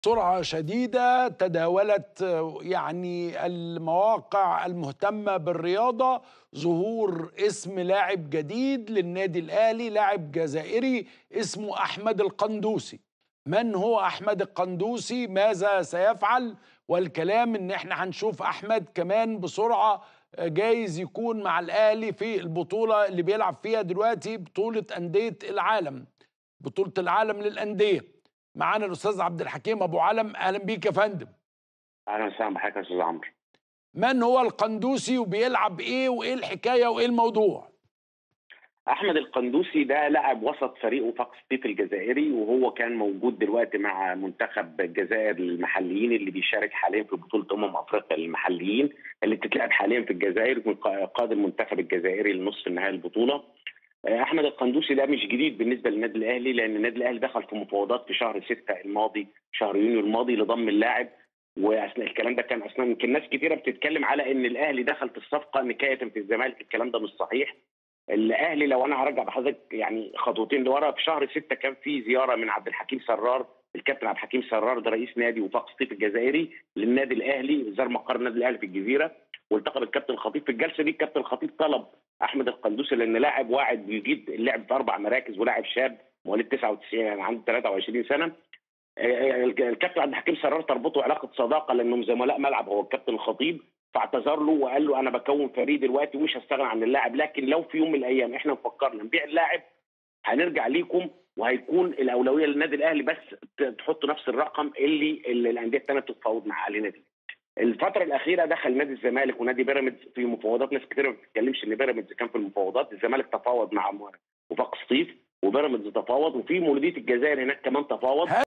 بسرعة شديدة تداولت يعني المواقع المهتمة بالرياضة ظهور اسم لاعب جديد للنادي الأهلي لاعب جزائري اسمه أحمد القندوسي من هو أحمد القندوسي ماذا سيفعل والكلام ان احنا هنشوف أحمد كمان بسرعة جايز يكون مع الأهلي في البطولة اللي بيلعب فيها دلوقتي بطولة أندية العالم بطولة العالم للأندية معانا الاستاذ عبد الحكيم ابو علم اهلا بيك يا فندم اهلا وسهلا بحضرتك يا استاذ عمرو من هو القندوسي وبيلعب ايه وايه الحكايه وايه الموضوع احمد القندوسي ده لاعب وسط فريق وفاق سطيف الجزائري وهو كان موجود دلوقتي مع منتخب الجزائر المحليين اللي بيشارك حاليا في بطوله امم افريقيا المحليين اللي بتتلعب حاليا في الجزائر قاد المنتخب الجزائري لنصف النهائي البطوله احمد القندوسي ده مش جديد بالنسبه للنادي الاهلي لان النادي الاهلي دخل في مفاوضات في شهر 6 الماضي شهر يونيو الماضي لضم اللاعب واثناء الكلام ده كان اصلا يمكن ناس كثيره بتتكلم على ان الاهلي دخل في الصفقه نكايه في الزمالك الكلام ده مش صحيح الاهلي لو انا هرجع بحضرتك يعني خطوتين لورا في شهر 6 كان في زياره من عبد الحكيم سرار الكابتن عبد الحكيم سرار ده رئيس نادي وفاق سطيف الجزائري للنادي الاهلي زار مقر النادي الاهلي في الجزيره والتقى بالكابتن الخطيب في الجلسه دي الكابتن الخطيب طلب احمد القندوسي لان لاعب واعد بيجيد اللعب في اربع مراكز ولاعب شاب مواليد 99 يعني عنده 23 سنه الكابتن عبد الحكيم سرار تربطه علاقه صداقه لانهم زملاء ملعب هو الكابتن الخطيب فاعتذر له وقال له انا بكون فريق دلوقتي ومش هستغنى عن اللاعب لكن لو في يوم من الايام احنا فكرنا نبيع اللاعب هنرجع ليكم وهيكون الاولويه للنادي الاهلي بس تحطوا نفس الرقم اللي, اللي الانديه الثانيه بتتفاوض مع علينا دي. الفترة الأخيرة دخل نادي الزمالك ونادي بيراميدز في مفاوضات ناس كتير ما بتتكلمش إن بيراميدز كان في المفاوضات، الزمالك تفاوض مع وفاق سطيف وبيراميدز تفاوض وفي مولودية الجزائر هناك كمان تفاوض